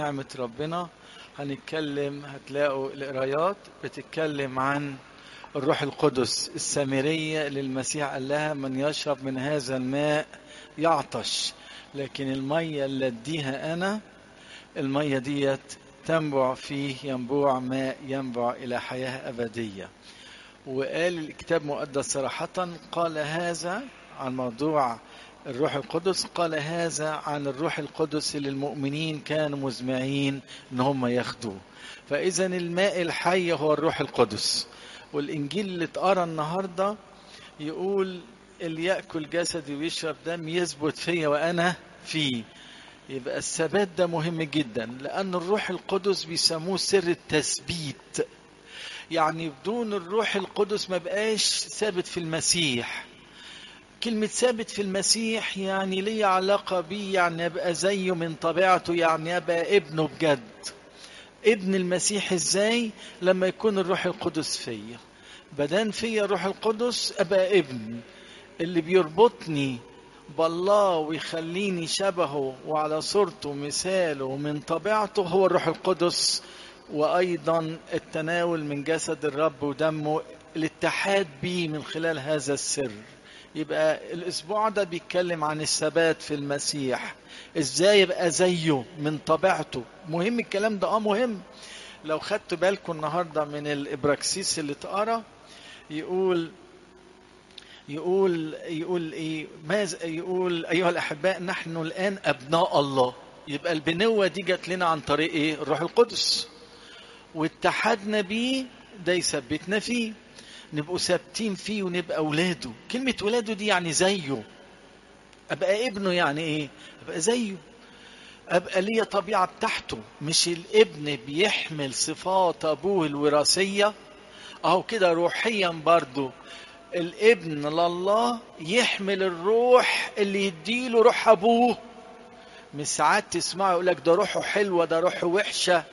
نعمة ربنا هنتكلم هتلاقوا القرايات بتتكلم عن الروح القدس السامرية اللي المسيح قال لها من يشرب من هذا الماء يعطش لكن المية اللي اديها أنا المية ديت تنبع فيه ينبوع ماء ينبع إلى حياة أبدية وقال الكتاب المقدس صراحة قال هذا عن موضوع الروح القدس قال هذا عن الروح القدس اللي المؤمنين كانوا مزمعين ان هم ياخدوه فاذا الماء الحي هو الروح القدس والانجيل اللي اتقرا النهارده يقول اللي ياكل جسدي ويشرب دم يثبت فيا وانا فيه يبقى الثبات ده مهم جدا لان الروح القدس بيسموه سر التثبيت يعني بدون الروح القدس ما بقاش ثابت في المسيح كلمة ثابت في المسيح يعني ليه علاقة بيه يعني أبقى زيه من طبيعته يعني أبقى ابنه بجد ابن المسيح ازاي لما يكون الروح القدس فيا بدان فيا الروح القدس أبقى ابن اللي بيربطني بالله ويخليني شبهه وعلى صورته ومثاله ومن طبيعته هو الروح القدس وأيضا التناول من جسد الرب ودمه الاتحاد به من خلال هذا السر يبقى الاسبوع ده بيتكلم عن الثبات في المسيح ازاي يبقى زيه من طبيعته مهم الكلام ده اه مهم لو خدت بالكم النهارده من الابراكسيس اللي اتقرا يقول يقول يقول ايه ماذا يقول ايها الاحباء نحن الان ابناء الله يبقى البنوه دي جت لنا عن طريق ايه الروح القدس واتحدنا بيه ده يثبتنا فيه نبقوا ثابتين فيه ونبقى اولاده كلمه ولاده دي يعني زيه ابقى ابنه يعني ايه ابقى زيه ابقى ليا طبيعه بتاعته مش الابن بيحمل صفات ابوه الوراثيه اهو كده روحيا برضه الابن لله يحمل الروح اللي يديله روح ابوه مش ساعات تسمعوا يقول لك ده روحه حلوه ده روحه وحشه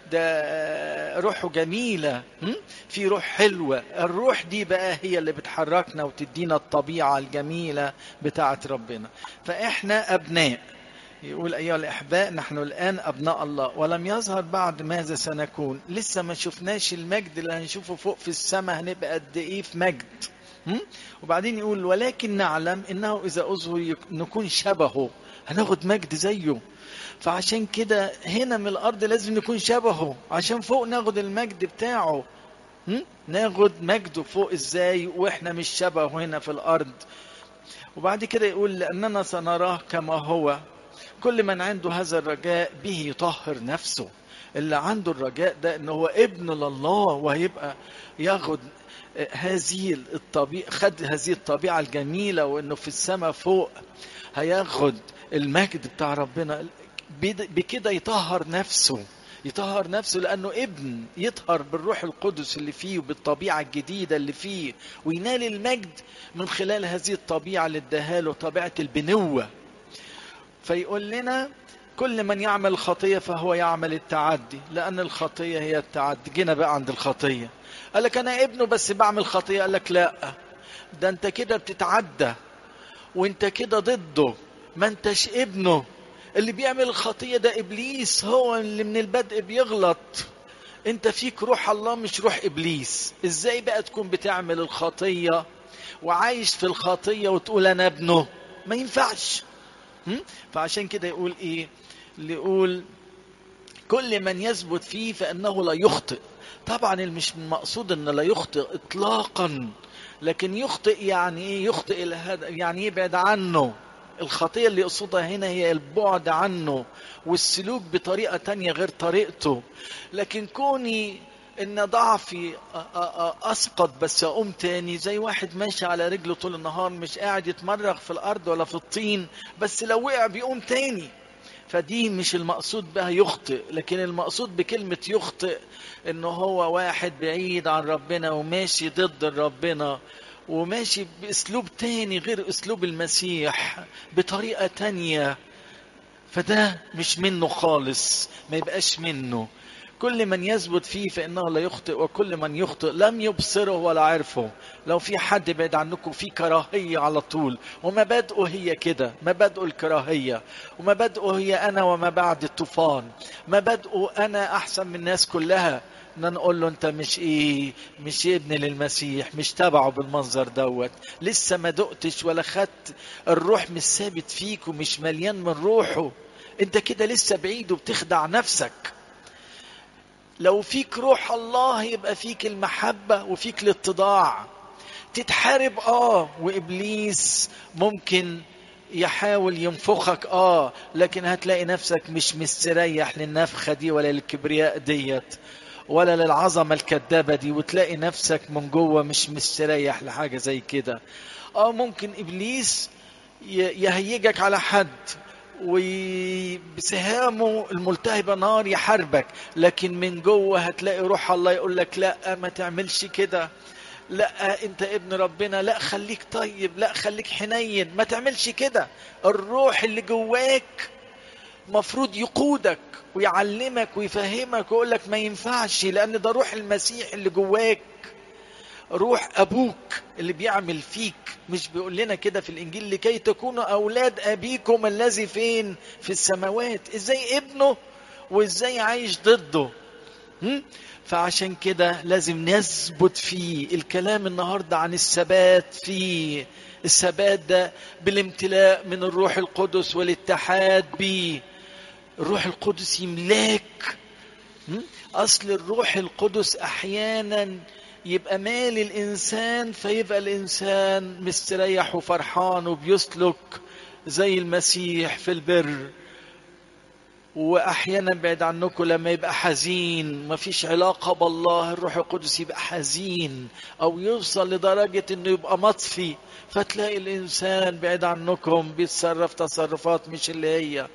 ده روحه جميلة في روح حلوة الروح دي بقى هي اللي بتحركنا وتدينا الطبيعة الجميلة بتاعة ربنا فإحنا أبناء يقول أيها الأحباء نحن الآن أبناء الله ولم يظهر بعد ماذا سنكون لسه ما شفناش المجد اللي هنشوفه فوق في السماء هنبقى قد إيه في مجد وبعدين يقول ولكن نعلم إنه إذا أظهر نكون شبهه هناخد مجد زيه فعشان كده هنا من الارض لازم نكون شبهه عشان فوق ناخد المجد بتاعه ناخد مجده فوق ازاي واحنا مش شبهه هنا في الارض وبعد كده يقول لاننا سنراه كما هو كل من عنده هذا الرجاء به يطهر نفسه اللي عنده الرجاء ده ان هو ابن لله وهيبقى ياخد هذه الطبيعة خد هذه الطبيعة الجميلة وانه في السماء فوق هياخد المجد بتاع ربنا بكده يطهر نفسه يطهر نفسه لانه ابن يطهر بالروح القدس اللي فيه وبالطبيعه الجديده اللي فيه وينال المجد من خلال هذه الطبيعه اللي اداها له طبيعه البنوه فيقول لنا كل من يعمل الخطيه فهو يعمل التعدي لان الخطيه هي التعدي جينا بقى عند الخطيه قال لك انا ابنه بس بعمل خطيه قال لك لا ده انت كده بتتعدى وانت كده ضده ما انتش ابنه اللي بيعمل الخطية ده إبليس هو اللي من البدء بيغلط انت فيك روح الله مش روح إبليس ازاي بقى تكون بتعمل الخطية وعايش في الخطية وتقول أنا ابنه ما ينفعش فعشان كده يقول إيه اللي يقول كل من يثبت فيه فإنه لا يخطئ طبعا مش المقصود ان لا يخطئ اطلاقا لكن يخطئ يعني ايه يخطئ الى هذا يعني يبعد عنه الخطية اللي يقصدها هنا هي البعد عنه والسلوك بطريقة تانية غير طريقته لكن كوني ان ضعفي اسقط بس اقوم تاني زي واحد ماشي على رجله طول النهار مش قاعد يتمرغ في الارض ولا في الطين بس لو وقع بيقوم تاني فدي مش المقصود بها يخطئ لكن المقصود بكلمة يخطئ انه هو واحد بعيد عن ربنا وماشي ضد ربنا وماشي باسلوب تاني غير اسلوب المسيح بطريقة تانية فده مش منه خالص ما يبقاش منه كل من يثبت فيه فإنه لا يخطئ وكل من يخطئ لم يبصره ولا عرفه لو في حد بعيد عنكم في كراهية على طول ومبادئه هي كده مبادئه الكراهية ومبادئه هي أنا وما بعد الطوفان مبادئه أنا أحسن من الناس كلها ان نقول له انت مش ايه مش ابن للمسيح مش تبعه بالمنظر دوت لسه ما دقتش ولا خدت الروح مش ثابت فيك ومش مليان من روحه انت كده لسه بعيد وبتخدع نفسك لو فيك روح الله يبقى فيك المحبة وفيك الاتضاع تتحارب اه وابليس ممكن يحاول ينفخك اه لكن هتلاقي نفسك مش مستريح للنفخة دي ولا للكبرياء ديت ولا للعظمة الكذابة دي وتلاقي نفسك من جوه مش مستريح لحاجة زي كده اه ممكن ابليس يهيجك على حد وبسهامه الملتهبة نار يحاربك لكن من جوه هتلاقي روح الله يقول لك لا ما تعملش كده لا انت ابن ربنا لا خليك طيب لا خليك حنين ما تعملش كده الروح اللي جواك مفروض يقودك ويعلمك ويفهمك ويقول لك ما ينفعش لان ده روح المسيح اللي جواك روح ابوك اللي بيعمل فيك مش بيقول لنا كده في الانجيل لكي تكونوا اولاد ابيكم الذي فين في السماوات ازاي ابنه وازاي عايش ضده فعشان كده لازم نثبت فيه الكلام النهارده عن الثبات فيه الثبات ده بالامتلاء من الروح القدس والاتحاد بيه الروح القدس يملاك اصل الروح القدس احيانا يبقى مال الانسان فيبقى الانسان مستريح وفرحان وبيسلك زي المسيح في البر واحيانا بعيد عنكم لما يبقى حزين ما فيش علاقه بالله الروح القدس يبقى حزين او يوصل لدرجه انه يبقى مطفي فتلاقي الانسان بعيد عنكم بيتصرف تصرفات مش اللي هي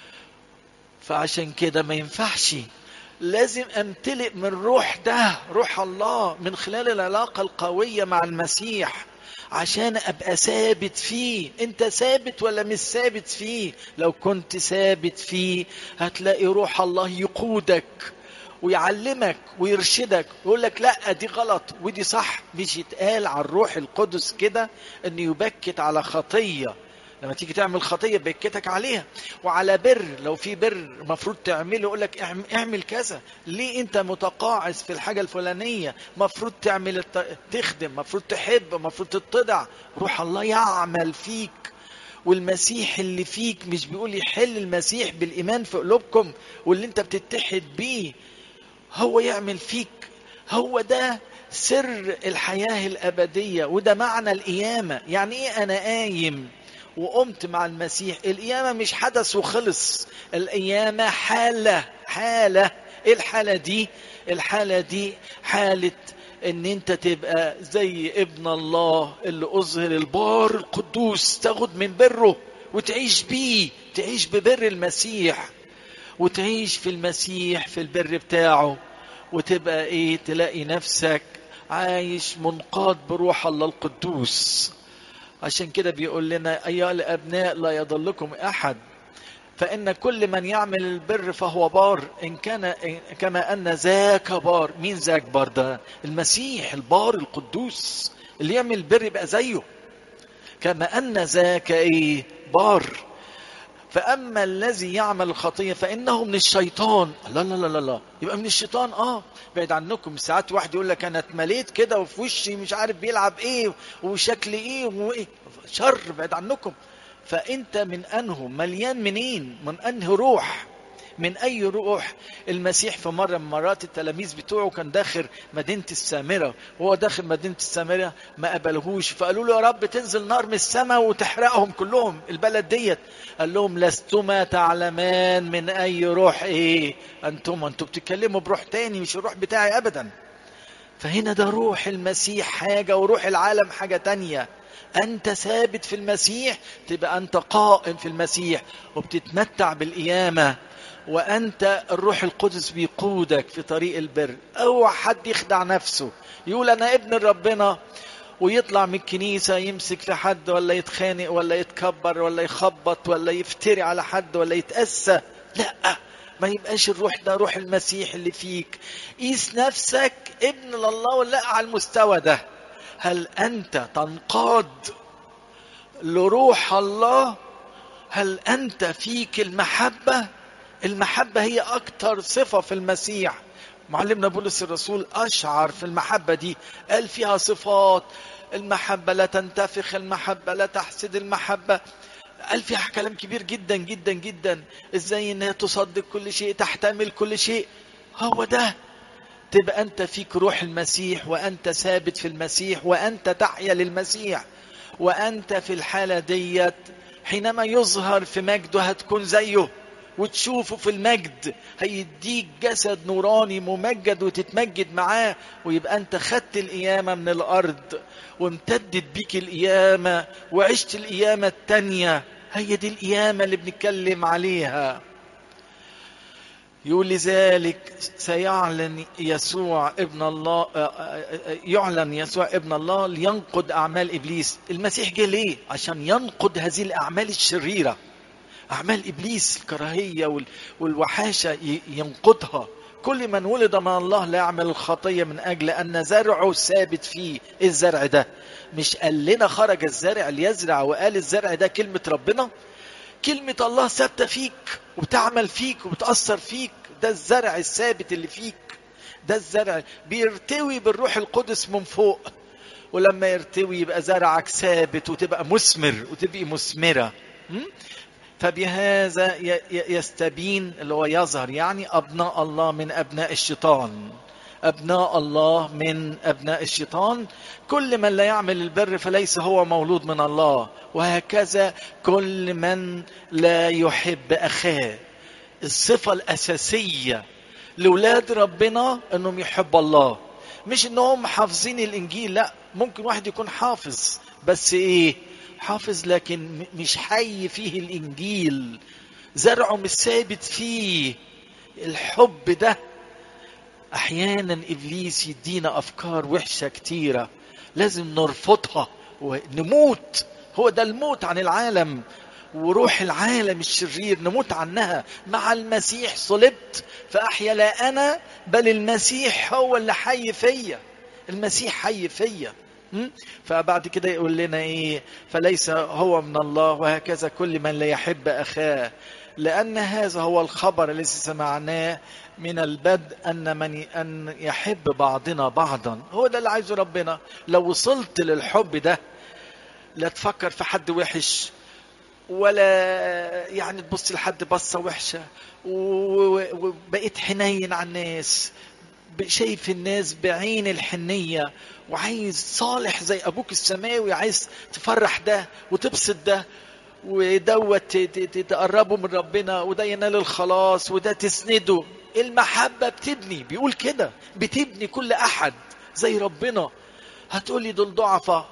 فعشان كده ما ينفعش لازم امتلئ من روح ده روح الله من خلال العلاقه القويه مع المسيح عشان ابقى ثابت فيه انت ثابت ولا مش ثابت فيه لو كنت ثابت فيه هتلاقي روح الله يقودك ويعلمك ويرشدك ويقول لك لا دي غلط ودي صح مش يتقال على الروح القدس كده انه يبكت على خطيه لما تيجي تعمل خطيه بيكتك عليها وعلى بر لو في بر المفروض تعمله يقول لك اعمل كذا ليه انت متقاعس في الحاجه الفلانيه مفروض تعمل الت... تخدم مفروض تحب مفروض تتضع روح الله يعمل فيك والمسيح اللي فيك مش بيقول يحل المسيح بالايمان في قلوبكم واللي انت بتتحد بيه هو يعمل فيك هو ده سر الحياه الابديه وده معنى القيامه يعني ايه انا قايم وقمت مع المسيح القيامة مش حدث وخلص القيامة حالة حالة ايه الحالة دي الحالة دي حالة ان انت تبقى زي ابن الله اللي اظهر البار القدوس تاخد من بره وتعيش بيه تعيش ببر المسيح وتعيش في المسيح في البر بتاعه وتبقى ايه تلاقي نفسك عايش منقاد بروح الله القدوس عشان كده بيقول لنا أيها الأبناء لا يضلكم أحد فإن كل من يعمل البر فهو بار إن كان كما أن ذاك بار مين ذاك بار ده المسيح البار القدوس اللي يعمل البر يبقى زيه كما أن ذاك إيه بار فأما الذي يعمل الخطية فإنه من الشيطان لا لا لا لا لا يبقى من الشيطان اه بعيد عنكم ساعات واحد يقول لك أنا اتمليت كده وفي وشي مش عارف بيلعب إيه وشكل إيه وإيه شر بعيد عنكم فأنت من أنه مليان منين من أنه روح من أي روح المسيح في مرة من مرات التلاميذ بتوعه كان داخل مدينة السامرة وهو داخل مدينة السامرة ما قبلهوش فقالوا له يا رب تنزل نار من السماء وتحرقهم كلهم البلد ديت قال لهم لستما تعلمان من أي روح إيه أنتم أنتم بتتكلموا بروح تاني مش الروح بتاعي أبدا فهنا ده روح المسيح حاجة وروح العالم حاجة تانية أنت ثابت في المسيح تبقى أنت قائم في المسيح وبتتمتع بالقيامة وأنت الروح القدس بيقودك في طريق البر أوعى حد يخدع نفسه يقول أنا ابن ربنا ويطلع من الكنيسة يمسك في حد ولا يتخانق ولا يتكبر ولا يخبط ولا يفتري على حد ولا يتأسى لا ما يبقاش الروح ده روح المسيح اللي فيك قيس نفسك ابن لله ولا على المستوى ده هل انت تنقاد لروح الله هل انت فيك المحبه المحبه هي اكتر صفه في المسيح معلمنا بولس الرسول اشعر في المحبه دي قال فيها صفات المحبه لا تنتفخ المحبه لا تحسد المحبه قال فيها كلام كبير جدا جدا جدا ازاي انها تصدق كل شيء تحتمل كل شيء هو ده تبقى انت فيك روح المسيح وانت ثابت في المسيح وانت تحيا للمسيح وانت في الحاله ديت حينما يظهر في مجده هتكون زيه وتشوفه في المجد هيديك جسد نوراني ممجد وتتمجد معاه ويبقى انت خدت القيامة من الأرض وامتدت بيك القيامة وعشت القيامة التانية هي دي القيامة اللي بنتكلم عليها يقول لذلك سيعلن يسوع ابن الله يعلن يسوع ابن الله لينقض أعمال إبليس المسيح جه ليه عشان ينقض هذه الأعمال الشريرة أعمال إبليس الكراهية والوحاشة ينقضها كل من ولد من الله لا يعمل الخطية من أجل أن زرعه ثابت فيه إيه الزرع ده مش قال لنا خرج الزرع ليزرع وقال الزرع ده كلمة ربنا كلمة الله ثابتة فيك وبتعمل فيك وبتأثر فيك ده الزرع الثابت اللي فيك ده الزرع بيرتوي بالروح القدس من فوق ولما يرتوي يبقى زرعك ثابت وتبقى مثمر وتبقي مثمرة فبهذا يستبين اللي هو يظهر يعني أبناء الله من أبناء الشيطان أبناء الله من أبناء الشيطان كل من لا يعمل البر فليس هو مولود من الله وهكذا كل من لا يحب أخاه الصفة الأساسية لولاد ربنا أنهم يحب الله مش أنهم حافظين الإنجيل لا ممكن واحد يكون حافظ بس إيه حافظ لكن مش حي فيه الإنجيل زرعه مش ثابت فيه الحب ده أحيانا إبليس يدينا أفكار وحشة كتيرة لازم نرفضها ونموت هو ده الموت عن العالم وروح العالم الشرير نموت عنها مع المسيح صلبت فأحيا لا أنا بل المسيح هو اللي حي فيا المسيح حي فيا فبعد كده يقول لنا ايه فليس هو من الله وهكذا كل من لا يحب اخاه لان هذا هو الخبر الذي سمعناه من البدء ان من ان يحب بعضنا بعضا هو ده اللي عايزه ربنا لو وصلت للحب ده لا تفكر في حد وحش ولا يعني تبص لحد بصه وحشه وبقيت حنين على الناس شايف الناس بعين الحنية وعايز صالح زي أبوك السماوي عايز تفرح ده وتبسط ده ودوت تقربه من ربنا وده ينال الخلاص وده تسنده المحبة بتبني بيقول كده بتبني كل أحد زي ربنا هتقولي دول ضعفة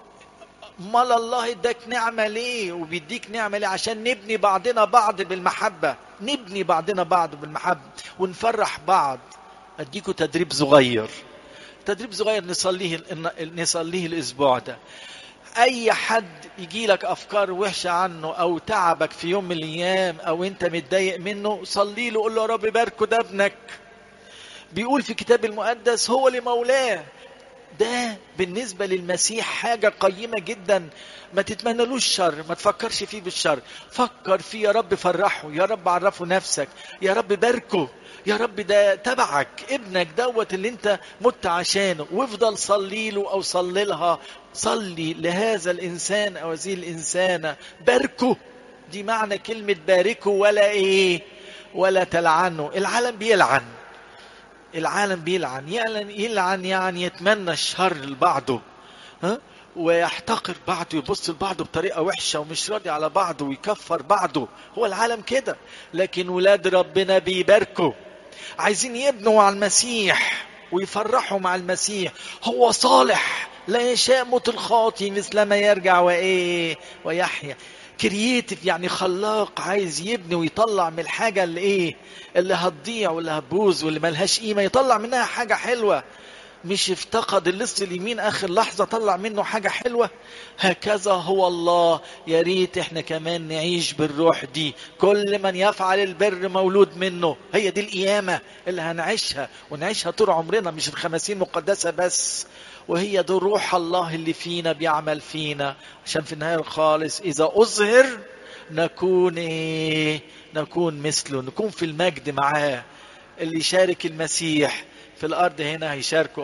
مال الله اداك نعمة ليه وبيديك نعمة ليه عشان نبني بعضنا بعض بالمحبة نبني بعضنا بعض بالمحبة ونفرح بعض اديكوا تدريب صغير تدريب صغير نصليه نصليه الاسبوع ده اي حد يجي لك افكار وحشه عنه او تعبك في يوم من الايام او انت متضايق منه صلي له قول له يا رب باركه ده ابنك بيقول في كتاب المقدس هو لمولاه ده بالنسبة للمسيح حاجة قيمة جدا ما تتمنلوش شر ما تفكرش فيه بالشر فكر فيه يا رب فرحه يا رب عرفه نفسك يا رب باركه يا رب ده تبعك ابنك دوت اللي انت مت عشانه وافضل صلي له او صلي لها صلي لهذا الانسان او هذه الانسانه باركه دي معنى كلمه باركه ولا ايه ولا تلعنه العالم بيلعن العالم بيلعن يلعن يلعن يعني يتمنى الشر لبعضه ها ويحتقر بعضه يبص لبعضه بطريقة وحشة ومش راضي على بعضه ويكفر بعضه هو العالم كده لكن ولاد ربنا بيباركوا عايزين يبنوا مع المسيح ويفرحوا مع المسيح هو صالح لا يشاء موت الخاطي مثل ما يرجع وايه ويحيا كرييتيف يعني خلاق عايز يبني ويطلع من الحاجة اللي ايه اللي هتضيع واللي هتبوظ واللي ملهاش قيمة يطلع منها حاجة حلوة مش افتقد اللص اليمين اخر لحظه طلع منه حاجه حلوه هكذا هو الله يا ريت احنا كمان نعيش بالروح دي كل من يفعل البر مولود منه هي دي القيامه اللي هنعيشها ونعيشها طول عمرنا مش الخمسين مقدسه بس وهي دي روح الله اللي فينا بيعمل فينا عشان في النهايه الخالص اذا اظهر نكون ايه نكون مثله نكون في المجد معاه اللي يشارك المسيح في الارض هنا هيشاركوا